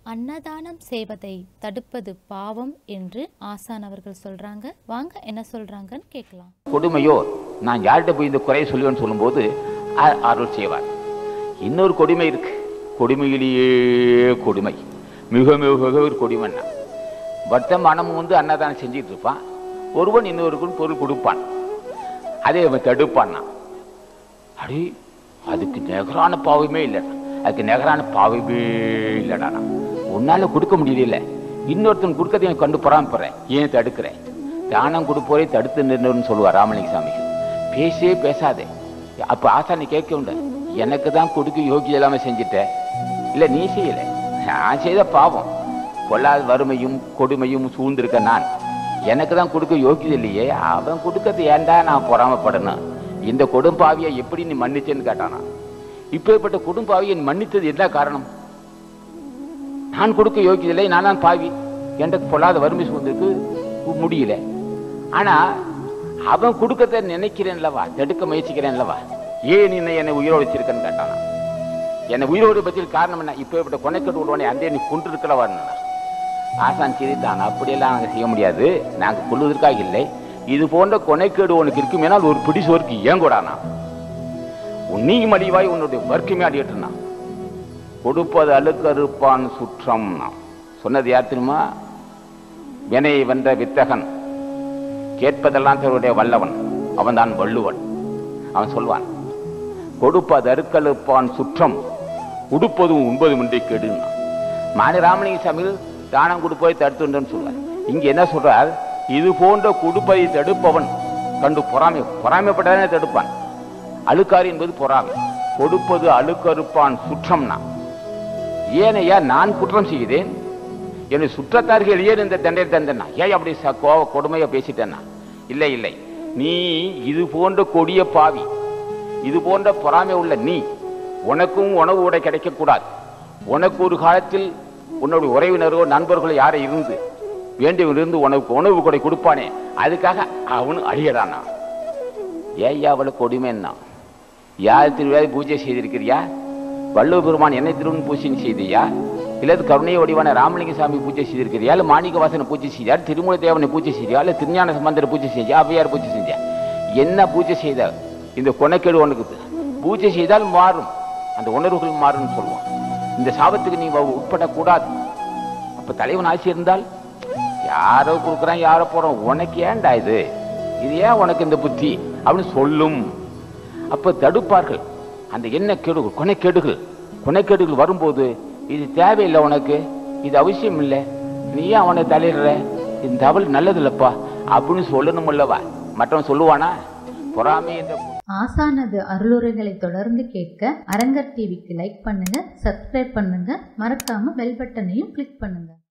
அன்னதானம் செய்வதை தடுப்பது பாவம் என்று ஆசான் அவர்கள் சொல்றாங்க வாங்க என்ன சொல்றாங்கன்னு கேட்கலாம் கொடுமையோ நான் யார்கிட்ட போய் இந்த குறையை சொல்லுவேன்னு சொல்லும்போது அ- அருள் செய்வார் இன்னொரு கொடுமை இருக்கு கொடுமையிலேயே கொடுமை மிக மிக மிக ஒரு கொடுமைன்னா வர்த்தமானமும் வந்து அன்னதானம் செஞ்சுட்டு இருப்பான் ஒருவன் இன்னொருவன் பொருள் கொடுப்பான் அதே அவன் தடுப்பான்னா அடி அதுக்கு நிகரான பாவமே இல்லைடா அதுக்கு நிகரான பாவமே இல்லைடா நான் உன்னால கொடுக்க முடியல இன்னொருத்தன் கொடுக்கறதை எனக்கு கண்டு பொறாமப்படுறேன் ஏன் தடுக்கிறேன் தானம் கொடுப்போரே தடுத்து நின்றுன்னு சொல்லுவார் ராமலிங்க சாமிக்கு பேசவே பேசாதே அப்ப ஆசானி கேட்க உண்டு எனக்கு தான் கொடுக்க யோகி இல்லாம செஞ்சுட்டேன் இல்ல நீ செய்யல நான் செய்த பாவம் பொல்லாத வறுமையும் கொடுமையும் சூழ்ந்திருக்க நான் எனக்கு தான் கொடுக்க யோகியது இல்லையே அவன் கொடுக்கறது ஏன்டா நான் பொறாமப்படணும் இந்த கொடும்பாவியை எப்படி நீ மன்னிச்சேன்னு கேட்டானா இப்பேற்பட்ட கொடும்பாவியை நீ மன்னித்தது என்ன காரணம் நான் கொடுக்க யோகியதில்லை நான் தான் பாவி எனக்கு பொல்லாத வறுமை சூழ்ந்திருக்கு முடியல ஆனா அவன் கொடுக்கறத நினைக்கிறேன்லவா தடுக்க முயற்சிக்கிறேன்லவா ஏன் நீ என்னை உயிரோடு வச்சிருக்கன்னு கேட்டானா என்னை உயிரோடு பற்றிய காரணம் என்ன இப்பேற்பட்ட கொனைக்கட்டு விடுவானே அந்த நீ கொண்டு இருக்கலவான்னு ஆசான் சிரித்தான் அப்படியெல்லாம் நாங்கள் செய்ய முடியாது நாங்கள் கொள்வதற்காக இல்லை இது போன்ற கொனைக்கேடு உனக்கு இருக்குமேனால் ஒரு பிடி சோருக்கு ஏன் கூடானா நீ மலிவாய் உன்னுடைய வர்க்கமே அடிட்டுனா கொடுப்பது அழுக்கறுப்பான் சுற்றம் சொன்னது யார் தெரியுமா வினை வென்ற வித்தகன் கேட்பதெல்லாம் தன்னுடைய வல்லவன் அவன்தான் வள்ளுவன் அவன் சொல்வான் கொடுப்பது அறுக்கழுப்பான் சுற்றம் உடுப்பதும் உண்பதும் இன்றி கெடுனா மாணி ராமலிங்க சாமியில் தானம் கொடுப்பதை தடுத்துன்றன்னு சொல்றார் இங்க என்ன சொல்றார் இது போன்ற கொடுப்பதை தடுப்பவன் கண்டு பொறாமை பொறாமைப்பட்டதானே தடுப்பான் அழுக்காறு என்பது பொறாமை கொடுப்பது அழுக்கறுப்பான் சுற்றம்னா ஏனையா நான் குற்றம் செய்கிறேன் என்னை சுற்றத்தார்கள் ஏன் இந்த தண்டனை தந்தனா ஏன் அப்படி ச- கோவ கொடுமையா பேசிட்டேன்னா இல்லை இல்லை நீ இது போன்ற கொடிய பாவி இது போன்ற பொறாமை உள்ள நீ உனக்கும் உணவு உடை கிடைக்கக்கூடாது உனக்கு ஒரு காலத்தில் உன்னுடைய உறவினரோ நண்பர்களோ யாரை இருந்து வேண்டியவன் இருந்து உனக்கு உணவு கொடை கொடுப்பானே அதுக்காக அவனு அழியறானா ஏய்யா அவளுக்கு கொடுமைன்னா யார் திருவிழா பூஜை செய்திருக்கிறியா வள்ளுவ பெருமான் என்னை திருவன் பூஜை செய்தியா இல்லது கருணைய வடிவான ராமலிங்க சாமி பூஜை செய்திருக்கிறியா இல்ல மாணிக்க வாசனை பூஜை செய்தியா திருமூல தேவனை பூஜை செய்தியா இல்ல திருஞான சம்பந்தர் பூஜை செஞ்சா அவ்வையார் பூஜை செஞ்சா என்ன பூஜை செய்த இந்த கொனைக்கேடு உனக்கு பூஜை செய்தால் மாறும் அந்த உணர்வுகள் மாறும்னு சொல்லுவான் இந்த சாபத்துக்கு நீ வ- உட்படக்கூடாது அப்ப தலைவன் ஆட்சி இருந்தால் யாரோ கொடுக்குறான் யாரோ போறோம் உனக்கு ஏன்டா இது இது ஏன் உனக்கு இந்த புத்தி அப்படின்னு சொல்லும் அப்ப தடுப்பார்கள் அந்த என்ன கெடுகள் கொனைக்கேடுகள் கொனைக்கேடுகள் வரும்போது இது தேவையில்லை உனக்கு இது அவசியம் இல்லை நீ ஏன் அவனை தலையிடுற இந்த அவள் நல்லது இல்லப்பா அப்படின்னு சொல்லணும் அல்லவா மற்றவன் சொல்லுவானா பொறாமை என்ற ஆசானது அருளுரைகளை தொடர்ந்து கேட்க அரங்கர் டிவிக்கு லைக் பண்ணுங்க சப்ஸ்கிரைப் பண்ணுங்க மறக்காம பெல் பட்டனையும் கிளிக் பண்ணுங்க